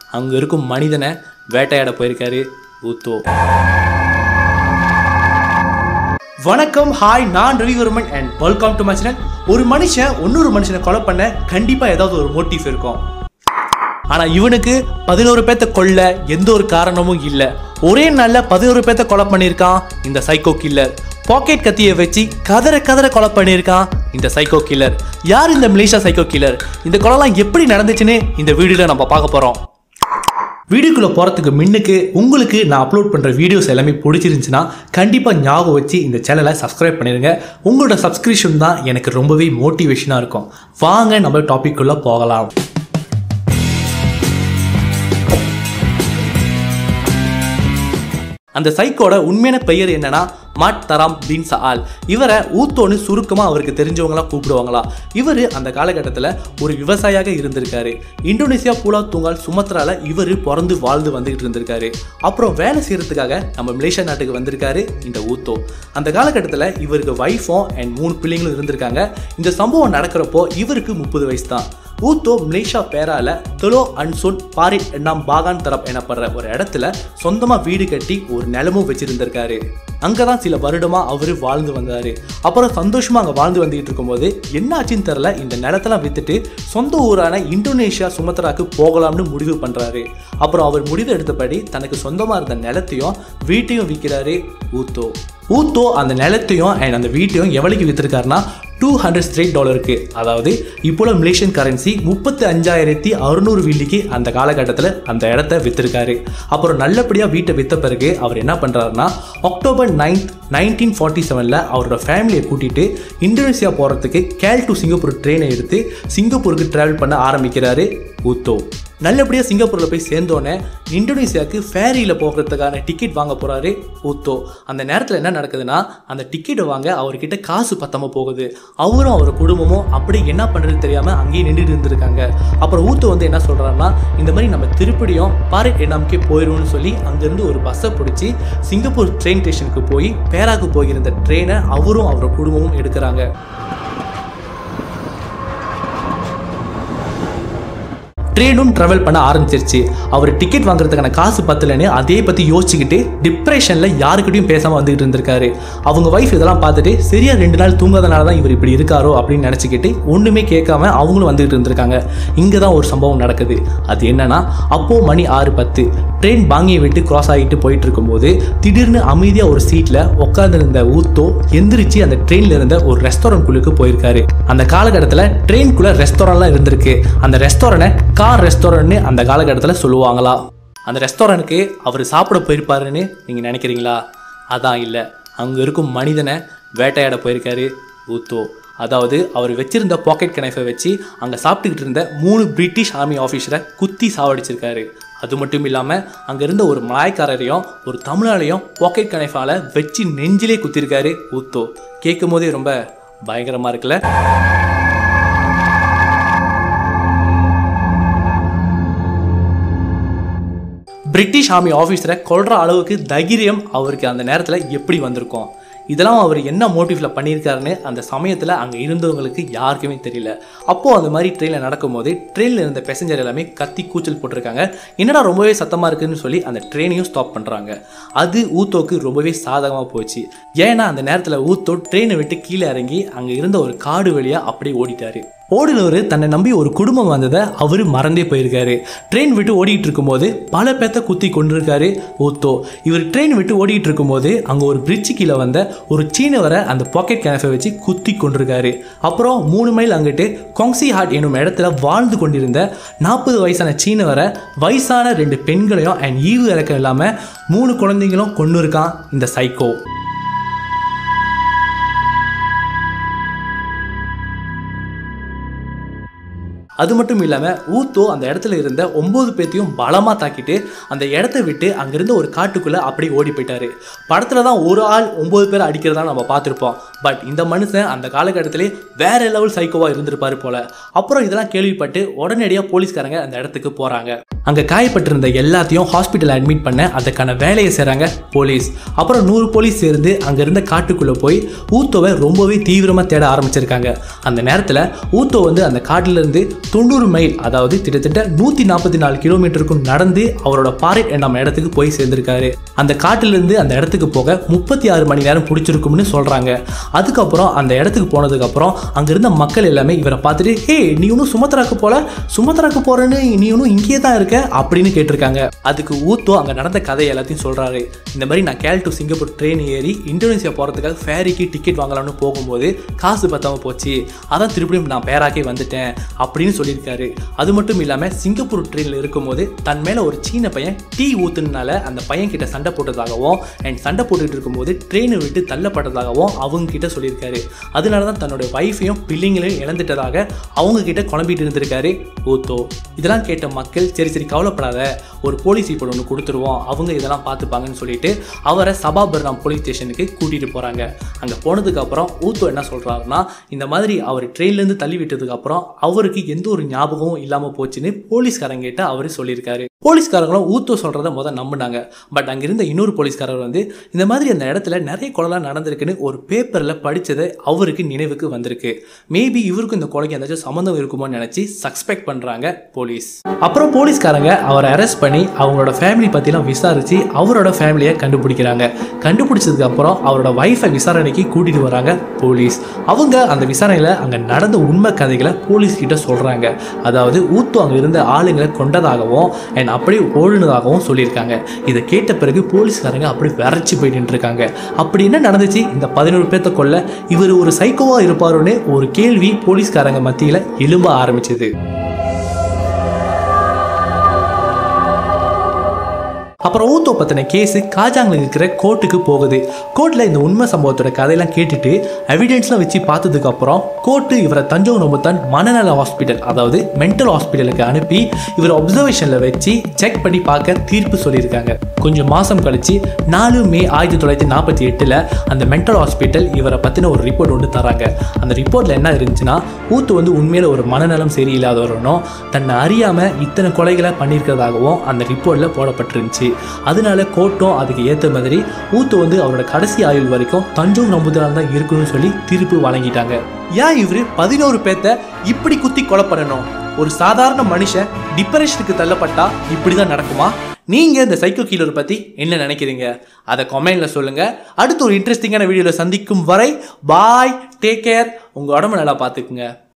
அங்கே இருக்கும் மனிதனை வேட்டையாட போயிருக்காரு ஊத்தோ வணக்கம் ஹாய் நான் Ravivarman and welcome to my channel ஒரு மனுஷன் இன்னொரு மனுஷனை கொலை பண்ண கண்டிப்பாக ஏதாவது ஒரு மோட்டிவ் இருக்கும் ஆனா இவனுக்கு பதினோரு பேத்த கொல்ல எந்த ஒரு காரணமும் இல்ல ஒரே நாள்ல பதினோரு பேத்த கொலை பண்ணியிருக்கான் இந்த சைக்கோ கில்லர் பாக்கெட் கத்தியை வச்சு கதற கதற கொலை பண்ணியிருக்கான் இந்த சைக்கோ கில்லர் யார் இந்த மலேசியா சைக்கோ கில்லர் இந்த கொலைலாம் எப்படி நடந்துச்சுன்னு இந்த வீடியோல நம்ம பார்க்க போறோம் வீடியோக்குள்ளே போகிறதுக்கு முன்னுக்கு உங்களுக்கு நான் அப்லோட் பண்ணுற வீடியோஸ் எல்லாமே பிடிச்சிருந்துச்சுன்னா கண்டிப்பாக ஞாபகம் வச்சு இந்த சேனலை சப்ஸ்கிரைப் பண்ணிடுங்க உங்களோட சப்ஸ்கிரிப்ஷன் தான் எனக்கு ரொம்பவே மோட்டிவேஷனாக இருக்கும் வாங்க நம்ம டாபிக்குள்ளே போகலாம் அந்த சைக்கோட உண்மையான பெயர் என்னன்னா மாட் தராம் பின் சஆல் இவரை ஊத்தோன்னு சுருக்கமாக அவருக்கு தெரிஞ்சவங்களா கூப்பிடுவாங்களா இவர் அந்த காலகட்டத்தில் ஒரு விவசாயியாக இருந்திருக்காரு இந்தோனேசியா பூலா தூங்கால் சுமத்ரால இவர் பிறந்து வாழ்ந்து வந்துகிட்டு இருந்திருக்காரு அப்புறம் வேலை செய்யறதுக்காக நம்ம மலேசியா நாட்டுக்கு வந்திருக்காரு இந்த ஊத்தோ அந்த காலகட்டத்தில் இவருக்கு ஒய்ஃபும் அண்ட் மூணு பிள்ளைங்களும் இருந்திருக்காங்க இந்த சம்பவம் நடக்கிறப்போ இவருக்கு முப்பது வயசு தான் ஊத்தோ மலேசியா பேரால தொலோ அன்சோன் பாரிட் எண்ணாம் பாகான் தரப் எனப்படுற ஒரு இடத்துல சொந்தமா வீடு கட்டி ஒரு நிலமும் வச்சிருந்திருக்காரு அங்கதான் சில வருடமா அவரு வாழ்ந்து வந்தாரு அப்புறம் சந்தோஷமா அங்க வாழ்ந்து வந்துகிட்டு இருக்கும்போது என்ன ஆச்சுன்னு தெரில இந்த நிலத்தெல்லாம் வித்துட்டு சொந்த ஊரான இந்தோனேஷியா சுமத்ராக்கு போகலாம்னு முடிவு பண்றாரு அப்புறம் அவர் முடிவு எடுத்தபடி தனக்கு சொந்தமா இருந்த நிலத்தையும் வீட்டையும் விற்கிறாரு ஊத்தோ ஊத்தோ அந்த நிலத்தையும் அண்ட் அந்த வீட்டையும் எவ்வளவுக்கு வித்திருக்காருன்னா டூ ஹண்ட்ரட் ஸ்ட்ரேட் டாலருக்கு அதாவது இப்போல மலேசியன் கரன்சி முப்பத்தி அஞ்சாயிரத்தி அறுநூறு வில்லிக்கு அந்த காலகட்டத்தில் அந்த இடத்த வித்திருக்காரு அப்புறம் நல்லபடியாக வீட்டை வித்த பிறகு அவர் என்ன பண்ணுறாருன்னா அக்டோபர் நைன்த் நைன்டீன் ஃபார்ட்டி செவனில் அவரோட ஃபேமிலியை கூட்டிட்டு இந்தோனேசியா போகிறதுக்கு கேல் டு சிங்கப்பூர் ட்ரெயினை எடுத்து சிங்கப்பூருக்கு ட்ராவல் பண்ண ஆரம்பிக்கிறாரு ஊத்தோ நல்லபடியாக சிங்கப்பூரில் போய் சேர்ந்தோன்னே இந்தோனேசியாவுக்கு ஃபேரியில் போகிறதுக்கான டிக்கெட் வாங்க போகிறாரு ஊத்தோ அந்த நேரத்தில் என்ன நடக்குதுன்னா அந்த டிக்கெட்டை வாங்க அவர்கிட்ட காசு பத்தாம போகுது அவரும் அவர் குடும்பமும் அப்படி என்ன பண்ணுறது தெரியாமல் அங்கேயே நின்றுட்டு இருந்திருக்காங்க அப்புறம் ஊத்தோ வந்து என்ன சொல்கிறாருன்னா இந்த மாதிரி நம்ம திருப்படியும் பாரி எண்ணாமுக்கே போயிடும்னு சொல்லி அங்கேருந்து ஒரு பஸ்ஸை பிடிச்சி சிங்கப்பூர் ட்ரெயின் ஸ்டேஷனுக்கு போய் பேராக்கு போயிருந்த ட்ரெயினை அவரும் அவரோட குடும்பமும் எடுக்கிறாங்க ட்ரெயினும் ட்ராவல் பண்ண ஆரம்பிச்சிருச்சு அவர் டிக்கெட் வாங்குறதுக்கான காசு பத்தலன்னு அதே பற்றி யோசிச்சுக்கிட்டு டிப்ரெஷனில் யாருக்கிட்டையும் பேசாமல் வந்துகிட்டு இருந்திருக்காரு அவங்க ஒய்ஃப் இதெல்லாம் பார்த்துட்டு சரியா ரெண்டு நாள் தூங்காதனால தான் இவர் இப்படி இருக்காரோ அப்படின்னு நினச்சிக்கிட்டு ஒன்றுமே கேட்காம அவங்களும் வந்துகிட்டு இருந்திருக்காங்க இங்கே தான் ஒரு சம்பவம் நடக்குது அது என்னன்னா அப்போது மணி ஆறு பத்து ட்ரெயின் பாங்கியை விட்டு கிராஸ் ஆகிட்டு போயிட்டு இருக்கும்போது திடீர்னு அமைதியாக ஒரு சீட்டில் உட்காந்துருந்த ஊத்தோ எந்திரிச்சு அந்த ட்ரெயினில் இருந்த ஒரு ரெஸ்டாரண்ட்குள்ளுக்கு போயிருக்காரு அந்த காலகட்டத்தில் ட்ரெயின்குள்ளே ரெஸ்டாரண்ட்லாம் இருந்திருக்கு அந்த ரெஸ்டாரண்ட்டை கார் ரெஸ்டாரண்ட்னு அந்த காலகட்டத்தில் சொல்லுவாங்களா அந்த ரெஸ்டாரண்ட்டுக்கு அவர் சாப்பிட போயிருப்பாருன்னு நீங்கள் நினைக்கிறீங்களா அதான் இல்லை அங்கே இருக்கும் மனிதனை வேட்டையாட போயிருக்காரு ஊத்தோ அதாவது அவர் வச்சிருந்த பாக்கெட் கனைஃபை வச்சு அங்கே சாப்பிட்டுக்கிட்டு இருந்த மூணு பிரிட்டிஷ் ஆர்மி ஆஃபீஸரை குத்தி சாவடிச்சிருக்காரு அது மட்டும் இல்லாமல் அங்கே இருந்த ஒரு மலாய்க்காரரையும் ஒரு தமிழாலையும் பாக்கெட் கனைஃபால வச்சு நெஞ்சிலே குத்திருக்காரு ஊத்தோ கேட்கும் போதே ரொம்ப பயங்கரமாக இருக்குல்ல பிரிட்டிஷ் ஆர்மி ஆஃபீஸரை கொல்ற அளவுக்கு தைரியம் அவருக்கு அந்த நேரத்தில் எப்படி வந்திருக்கும் இதெல்லாம் அவர் என்ன மோட்டிவில் பண்ணியிருக்காருன்னு அந்த சமயத்தில் அங்கே இருந்தவங்களுக்கு யாருக்குமே தெரியல அப்போது அந்த மாதிரி ட்ரெயினில் நடக்கும்போது ட்ரெயினில் இருந்த பேசஞ்சர் எல்லாமே கத்தி கூச்சல் போட்டிருக்காங்க என்னடா ரொம்பவே சத்தமாக இருக்குன்னு சொல்லி அந்த ட்ரெயினையும் ஸ்டாப் பண்ணுறாங்க அது ஊத்தோக்கு ரொம்பவே சாதகமாக போச்சு ஏன்னா அந்த நேரத்தில் ஊத்தோ ட்ரெயினை விட்டு கீழே இறங்கி அங்கே இருந்த ஒரு காடு வழியாக அப்படியே ஓடிட்டாரு ஓடினவர் தன்னை நம்பி ஒரு குடும்பம் வந்ததை அவர் மறந்தே போயிருக்காரு ட்ரெயின் விட்டு ஓடிட்டு இருக்கும்போது பல பேத்த குத்தி கொண்டிருக்காரு ஊத்தோ இவர் ட்ரெயின் விட்டு ஓடிட்டு இருக்கும்போது அங்கே ஒரு பிரிட்ஜு கீழே வந்த ஒரு சீனவரை அந்த பாக்கெட் கேனஃபை வச்சு குத்தி கொண்டிருக்காரு அப்புறம் மூணு மைல் அங்கிட்டு கொங்சி ஹாட் என்னும் இடத்துல வாழ்ந்து கொண்டிருந்த நாற்பது வயசான சீனவரை வயசான ரெண்டு பெண்களையும் அண்ட் ஈவு இறக்கம் இல்லாமல் மூணு குழந்தைங்களும் கொண்டு இருக்கான் இந்த சைக்கோ அது மட்டும் இல்லாமல் ஊத்தோ அந்த இடத்துல இருந்த ஒம்பது பேத்தையும் பலமாக தாக்கிட்டு அந்த இடத்த விட்டு அங்கிருந்த ஒரு காட்டுக்குள்ளே அப்படியே ஓடி போயிட்டாரு படத்தில் தான் ஒரு ஆள் ஒம்பது பேர் அடிக்கிறதா நம்ம பார்த்துருப்போம் பட் இந்த மனுஷன் அந்த காலகட்டத்திலே வேற லெவல் சைக்கோவாக இருந்திருப்பாரு போல அப்புறம் இதெல்லாம் கேள்விப்பட்டு உடனடியாக போலீஸ்காரங்க அந்த இடத்துக்கு போகிறாங்க அங்கே காயப்பட்டிருந்த எல்லாத்தையும் ஹாஸ்பிட்டல் அட்மிட் பண்ண அதுக்கான வேலையை செய்கிறாங்க போலீஸ் அப்புறம் நூறு போலீஸ் சேர்ந்து அங்கே இருந்த காட்டுக்குள்ளே போய் ஊத்தோவை ரொம்பவே தீவிரமாக தேட ஆரம்பிச்சிருக்காங்க அந்த நேரத்தில் ஊத்தோ வந்து அந்த காட்டிலிருந்து தொண்ணூறு மைல் அதாவது கிட்டத்தட்ட நூற்றி நாற்பத்தி நாலு கிலோமீட்டருக்கும் நடந்து அவரோட பாரிட் நம்ம இடத்துக்கு போய் சேர்ந்திருக்காரு அந்த காட்டிலிருந்து அந்த இடத்துக்கு போக முப்பத்தி ஆறு மணி நேரம் பிடிச்சிருக்கும்னு சொல்கிறாங்க அதுக்கப்புறம் அந்த இடத்துக்கு போனதுக்கப்புறம் அங்கே இருந்த மக்கள் எல்லாமே இவரை பார்த்துட்டு ஹே நீ இன்னும் சுமத்ராக்கு போல சுமத்ராக்கு போறேன்னு நீ இன்னும் இங்கேயே தான் இருக்க அப்படின்னு கேட்டிருக்காங்க அதுக்கு ஊத்தோ அங்கே நடந்த கதை எல்லாத்தையும் சொல்கிறாரு இந்த மாதிரி நான் கேல் டு சிங்கப்பூர் ட்ரெயின் ஏறி இந்தோனேசியா போகிறதுக்காக ஃபேரிக்கு டிக்கெட் வாங்கலாம்னு போகும்போது காசு பத்தாம போச்சு அதான் திருப்பியும் நான் பேராக்கே வந்துட்டேன் அப்படின்னு சொல்லியிருக்காரு அது மட்டும் இல்லாமல் சிங்கப்பூர் ட்ரெயினில் இருக்கும்போது தன் மேலே ஒரு சீன பையன் டீ ஊத்துனால அந்த பையன் கிட்ட சண்டை போட்டதாகவும் அண்ட் சண்டை போட்டுட்டு இருக்கும்போது ட்ரெயினை விட்டு தள்ளப்பட்டதாகவும் அவங்க கிட்ட சொல்லியிருக்காரு அதனால தான் தன்னோட ஒய்ஃபையும் பிள்ளைங்களையும் இழந்துட்டதாக அவங்க கிட்ட குழம்பிட்டு இருந்திருக்காரு ஊத்தோ இதெல்லாம் கேட்ட மக்கள் சரி சரி கவலைப்படாத ஒரு போலீஸ் ரிப்போர்ட் ஒன்று கொடுத்துருவோம் அவங்க இதெல்லாம் பார்த்துப்பாங்கன்னு சொல்லிட்டு அவரை சபாபர்ணம் போலீஸ் ஸ்டேஷனுக்கு கூட்டிட்டு போறாங்க அங்கே போனதுக்கு அப்புறம் ஊத்தோ என்ன சொல்றாருன்னா இந்த மாதிரி அவர் ட்ரெயின்லேருந்து தள்ளி விட்டதுக்கு அப்புறம் அவருக்கு எந்த ஒரு ஞாபகமும் இல்லாமல் போச்சுன்னு போலீஸ்காரங்கிட்ட அவர் சொல்லியிருக்காரு போலீஸ்காரங்களும் ஊத்தோ சொல்கிறத முதல் நம்பினாங்க பட் அங்கே இருந்த இன்னொரு போலீஸ்காரர் வந்து இந்த மாதிரி அந்த இடத்துல நிறைய கொலைலாம் நடந்திருக்குன்னு ஒரு பேப்பரில் படித்ததை அவருக்கு நினைவுக்கு வந்திருக்கு மேபி இவருக்கும் இந்த கொலைக்கு ஏதாச்சும் சம்மந்தம் இருக்குமோன்னு நினச்சி சஸ்பெக்ட் பண்ணுறாங்க போலீஸ் அப்புறம் போலீஸ்காரங்க அவரை அரெஸ்ட் பண்ணி அவங்களோட ஃபேமிலி பற்றிலாம் விசாரித்து அவரோட ஃபேமிலியை கண்டுபிடிக்கிறாங்க கண்டுபிடிச்சதுக்கு அப்புறம் அவரோட ஒய்ஃபை விசாரணைக்கு கூட்டிகிட்டு வராங்க போலீஸ் அவங்க அந்த விசாரணையில் அங்கே நடந்த உண்மை கதைகளை போலீஸ் கிட்ட சொல்கிறாங்க அதாவது ஊத்து அங்கே இருந்த ஆளுங்களை கொண்டதாகவும் அண்ட் அப்படியே ஓடுனதாகவும் சொல்லியிருக்காங்க இதை கேட்ட பிறகு போலீஸ்காரங்க அப்படி விரைச்சி போயிட்டு இருக்காங்க அப்படி என்ன நடந்துச்சு இந்த பதினோரு பேர்த்த கொல்ல இவர் ஒரு சைக்கோவா இருப்பாருன்னு ஒரு கேள்வி போலீஸ்காரங்க மத்தியில் எழும்ப ஆரம்பிச்சது அப்புறம் ஊத்தோ பற்றின கேஸு காஜாங்கில் இருக்கிற கோர்ட்டுக்கு போகுது கோர்ட்டில் இந்த உண்மை சம்பவத்தோட கதையெல்லாம் கேட்டுட்டு எவிடன்ஸ்லாம் வச்சு பார்த்ததுக்கப்புறம் கோர்ட்டு இவரை தஞ்சோங் நோம்புத்தான் மனநல ஹாஸ்பிட்டல் அதாவது மென்டல் ஹாஸ்பிட்டலுக்கு அனுப்பி இவர் அப்சர்வேஷனில் வச்சு செக் பண்ணி பார்க்க தீர்ப்பு சொல்லியிருக்காங்க கொஞ்சம் மாதம் கழிச்சு நாலு மே ஆயிரத்தி தொள்ளாயிரத்தி நாற்பத்தி எட்டில் அந்த மென்டல் ஹாஸ்பிட்டல் இவரை பற்றின ஒரு ரிப்போர்ட் ஒன்று தராங்க அந்த ரிப்போர்ட்டில் என்ன இருந்துச்சுன்னா ஊத்து வந்து உண்மையில் ஒரு மனநலம் சரியில்லாதவரனும் தன்னை அறியாமல் இத்தனை கொலைகளை பண்ணியிருக்கிறதாகவும் அந்த ரிப்போர்ட்டில் போடப்பட்டிருந்துச்சு அதனால கோர்ட்டும் அதுக்கு ஏற்ற மாதிரி ஊத்து வந்து அவரோட கடைசி ஆயுள் வரைக்கும் தஞ்சோங் நம்புதலால் தான் இருக்கணும்னு சொல்லி தீர்ப்பு வழங்கிட்டாங்க ஏன் இவரு பதினோரு பேர்த்த இப்படி குத்தி கொலை பண்ணணும் ஒரு சாதாரண மனுஷன் டிப்ரெஷனுக்கு தள்ளப்பட்டா இப்படி தான் நடக்குமா நீங்க இந்த சைக்கோ கீலர் பத்தி என்ன நினைக்கிறீங்க அதை கமெண்ட்ல சொல்லுங்க அடுத்து ஒரு இன்ட்ரெஸ்டிங்கான வீடியோல சந்திக்கும் வரை பாய் டேக் கேர் உங்க உடம்பு நல்லா பார்த்துக்குங்க